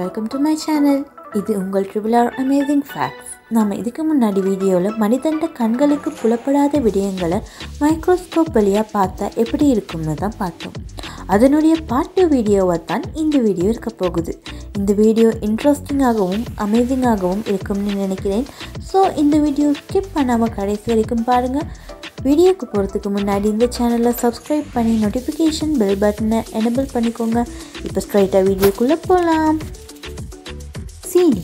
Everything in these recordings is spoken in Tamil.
வெல்கம் டு மை சேனல் இது உங்கள் ட்ரிபிள் ஆர் அமேசிங் ஃபேக்ட்ஸ் நாம் இதுக்கு முன்னாடி வீடியோவில் மனிதண்ட கண்களுக்கு புலப்படாத விடயங்களை மைக்ரோஸ்கோப் வழியாக பார்த்தா எப்படி இருக்கும்னு தான் பார்த்தோம் அதனுடைய பாட்டு வீடியோவை தான் இந்த வீடியோ இருக்க போகுது இந்த வீடியோ இன்ட்ரெஸ்டிங்காகவும் அமேசிங்காகவும் இருக்கும்னு நினைக்கிறேன் ஸோ இந்த வீடியோ ஸ்கிப் பண்ணாமல் கடைசி வரைக்கும் பாருங்கள் வீடியோக்கு போகிறதுக்கு முன்னாடி இந்த சேனலை சப்ஸ்கிரைப் பண்ணி நோட்டிஃபிகேஷன் பெல் பட்டனை எனபிள் பண்ணிக்கோங்க இப்போ ஸ்ட்ரைட்டாக வீடியோக்குள்ளே போகலாம் சீனி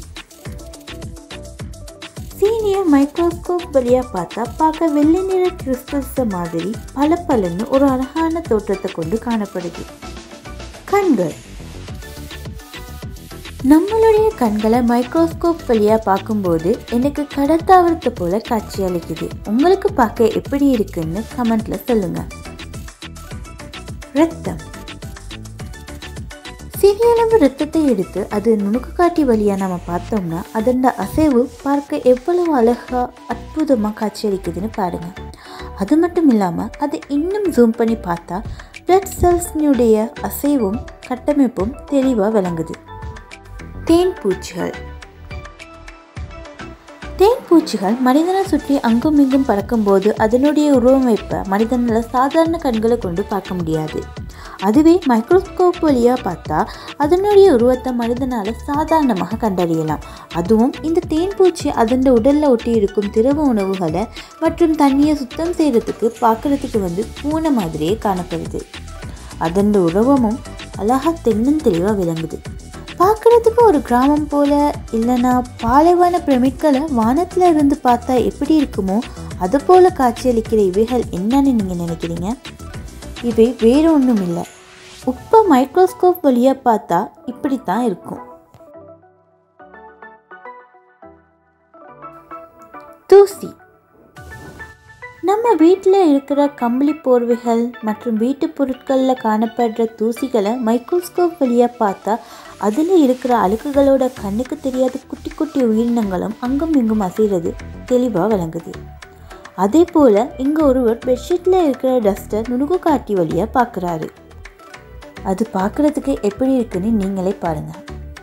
சீனியை மைக்ரோஸ்கோப் வழியாக பார்த்தா பார்க்க வெள்ளை நிற கிறிஸ்டல்ஸ் மாதிரி பளபளன்னு ஒரு அழகான தோற்றத்தை கொண்டு காணப்படுது கண்கள் நம்மளுடைய கண்களை மைக்ரோஸ்கோப் வழியாக பார்க்கும்போது எனக்கு கடத்தாவரத்தை போல காட்சி அளிக்குது உங்களுக்கு பார்க்க எப்படி இருக்குன்னு கமெண்ட்ல சொல்லுங்க ரத்தம் சிறிய அளவு ரத்தத்தை எடுத்து அது நுணுக்கு காட்டி வழியாக நம்ம பார்த்தோம்னா அதோட அசைவு பார்க்க எவ்வளவு அழகா அற்புதமாக காட்சியளிக்குதுன்னு பாருங்க அது மட்டும் இல்லாமல் அதை இன்னும் ஜூம் பண்ணி பார்த்தா பிளட் செல்ஸ்னுடைய அசைவும் கட்டமைப்பும் தெளிவாக விளங்குது தேன் பூச்சிகள் தேன் பூச்சிகள் மனிதனை சுற்றி அங்கும் இங்கும் பறக்கும்போது அதனுடைய உருவமைப்பை மனிதனால் சாதாரண கண்களை கொண்டு பார்க்க முடியாது அதுவே மைக்ரோஸ்கோப் வழியாக பார்த்தா அதனுடைய உருவத்தை மனிதனால் சாதாரணமாக கண்டறியலாம் அதுவும் இந்த தேன் பூச்சி அதன் உடலில் ஒட்டி இருக்கும் திரவ உணவுகளை மற்றும் தண்ணியை சுத்தம் செய்கிறதுக்கு பார்க்குறதுக்கு வந்து பூனை மாதிரியே காணப்படுது அதன் உருவமும் அழகாக தென்னன் தெளிவாக விளங்குது பார்க்குறதுக்கு ஒரு கிராமம் போல இல்லைன்னா பாலைவன பிரமிட்களை வானத்தில் இருந்து பார்த்தா எப்படி இருக்குமோ அது போல காட்சியளிக்கிற இவைகள் என்னன்னு நீங்கள் நினைக்கிறீங்க இவை வேறு ஒன்றும் இல்லை உப்பை மைக்ரோஸ்கோப் வழியாக பார்த்தா இப்படித்தான் இருக்கும் தூசி நம்ம வீட்டில் இருக்கிற கம்பளி போர்வைகள் மற்றும் வீட்டு பொருட்களில் காணப்படுற தூசிகளை மைக்ரோஸ்கோப் வழியாக பார்த்தா அதில் இருக்கிற அழுக்குகளோட கண்ணுக்கு தெரியாத குட்டி குட்டி உயிரினங்களும் அங்கும் இங்கும் அசைகிறது தெளிவாக விளங்குது அதே போல் இங்கே ஒருவர் பெட்ஷீட்டில் இருக்கிற டஸ்ட்டை நுணுகு காட்டி வழியாக பார்க்குறாரு அது பார்க்குறதுக்கு எப்படி இருக்குன்னு நீங்களே பாருங்கள்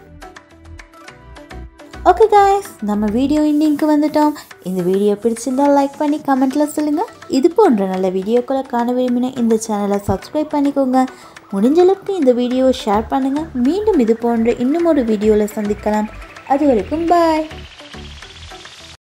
ஓகே காய்ஸ் நம்ம வீடியோ இன்னைக்கு வந்துட்டோம் இந்த வீடியோ பிடிச்சிருந்தா லைக் பண்ணி கமெண்ட்டில் சொல்லுங்கள் இது போன்ற நல்ல வீடியோக்களை காண விரும்பின இந்த சேனலை சப்ஸ்கிரைப் பண்ணிக்கோங்க முடிஞ்ச அளவுக்கு இந்த வீடியோவை ஷேர் பண்ணுங்கள் மீண்டும் இது போன்ற இன்னும் ஒரு வீடியோவில் சந்திக்கலாம் அது வரைக்கும் பாய்